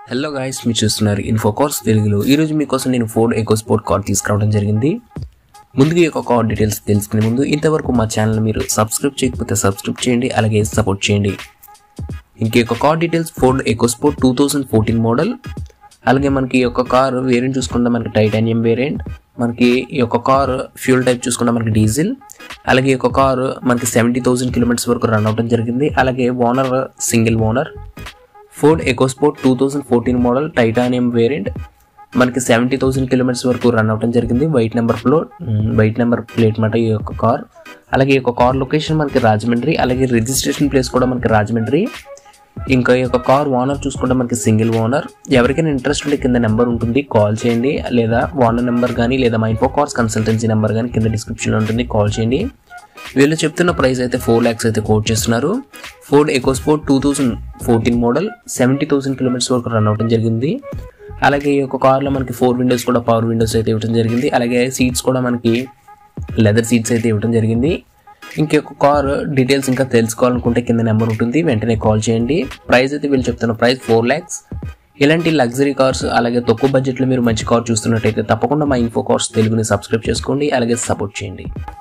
hello guys మీరు చూస్తున్నారు ఇన్ఫోకార్స్ తెలుగులో ఈరోజు మీకోసం నేను ఫోర్డ్ ఎకో స్పోర్ట్ కార్ తీసుకురావడం జరిగింది ముందుగా ఈ యొక్క కార్ డీటెయిల్స్ తెలుసుకునే ముందు ఇంతవరకు మా ఛానల్ మీరు సబ్స్క్రైబ్ చేయకపోతే సబ్స్క్రైబ్ చేయండి అలాగే సపోర్ట్ చేయండి ఇంకే యొక్క car details Ford EcoSport two thousand fourteen model అలాగే మనకి ఈ యొక్క కార్ వేరియంట్ చూసుకుంటే మనకి టైటానియం వేరియంట్ మనకి ఈ యొక్క కార్ ఫ్యూల్ టైప్ చూసుకుంటే మనకి డీజిల్ అలాగే ఈ యొక్క కార్ మనకి సెవెంటీ థౌసండ్ కిలోమీటర్స్ వరకు రన్ అవడం జరిగింది అలాగే owner single owner Ford EcoSport two thousand fourteen model titanium variant మనకి సెవెంటీ థౌసండ్ కిలోమీటర్స్ వరకు రన్ అవడం జరిగింది వైట్ నెంబర్ ఫ్లో వైట్ నెంబర్ ప్లేట్ మాట ఈ యొక్క కార్ అలాగే ఈ యొక్క కార్ లొకేషన్ మనకి రాజమండ్రి అలాగే రిజిస్ట్రేషన్ ప్లేస్ కూడా మనకి రాజమండ్రి ఇంకా ఈ యొక్క కార్ ఓనర్ చూసుకుంటే మనకి సింగిల్ ఓనర్ ఎవరికైనా ఇంట్రెస్ట్ ఉంటే కింద నెంబర్ ఉంటుంది కాల్ చేయండి లేదా ఓనర్ నెంబర్ కానీ లేదా మా ఇన్ఫో కార్స్ కన్సల్టెన్సీ నెంబర్ కానీ కింద డిస్క్రిప్షన్లో ఉంటుంది కాల్ చేయండి వీళ్ళు చెప్తున్న ప్రైస్ అయితే ఫోర్ ల్యాక్స్ అయితే కోట్ చేస్తున్నారు Ford EcoSport two thousand fourteen model seventy thousand kilometres వరకు రన్ అవడం జరిగింది అలాగే ఈ యొక్క కార్లో మనకి ఫోర్ విండోస్ కూడా పవర్ విండోస్ అయితే ఇవ్వడం జరిగింది అలాగే సీట్స్ కూడా మనకి లెదర్ సీట్స్ అయితే ఇవ్వడం జరిగింది ఇంకొక కార్ డీటెయిల్స్ ఇంకా తెలుసుకోవాలనుకుంటే కింద నెంబర్ ఉంటుంది వెంటనే కాల్ చేయండి ప్రైస్ అయితే వీళ్ళు చెప్తున్న ప్రైస్ ఫోర్ ల్యాక్స్ ఇలాంటి లగ్జరీ కార్స్ అలాగే తక్కువ బడ్జెట్లో మీరు మంచి కార్ చూస్తున్నట్టయితే తప్పకుండా మా ఇన్ఫో కార్స్ తెలుగుని సబ్స్క్రైబ్ చేసుకోండి అలాగే సపోర్ట్ చేయండి